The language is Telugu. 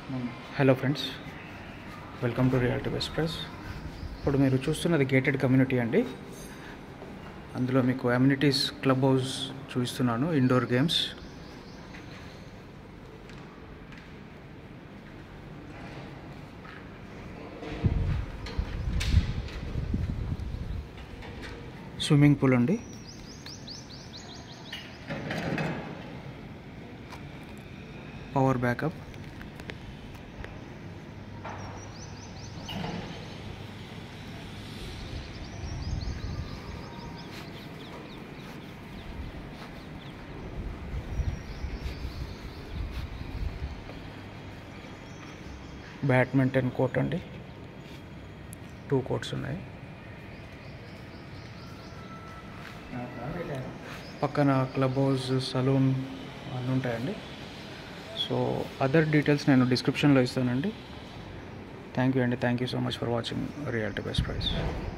hello friends welcome to reality best price ఇప్పుడు మీరు చూస్తున్నది గేటెడ్ కమ్యూనిటీ అండి అందులో మీకు అమ్యూనిటీస్ క్లబ్ హౌస్ చూపిస్తున్నాను ఇండోర్ గేమ్స్ స్విమ్మింగ్ పూల్ అండి పవర్ బ్యాకప్ బ్యాడ్మింటన్ కోర్ట్ అండి టూ కోర్ట్స్ ఉన్నాయి పక్కన క్లబ్ హౌస్ సలూన్ అన్నీ ఉంటాయండి సో అదర్ డీటెయిల్స్ నేను డిస్క్రిప్షన్లో ఇస్తానండి థ్యాంక్ యూ అండి thank you so much for watching reality best price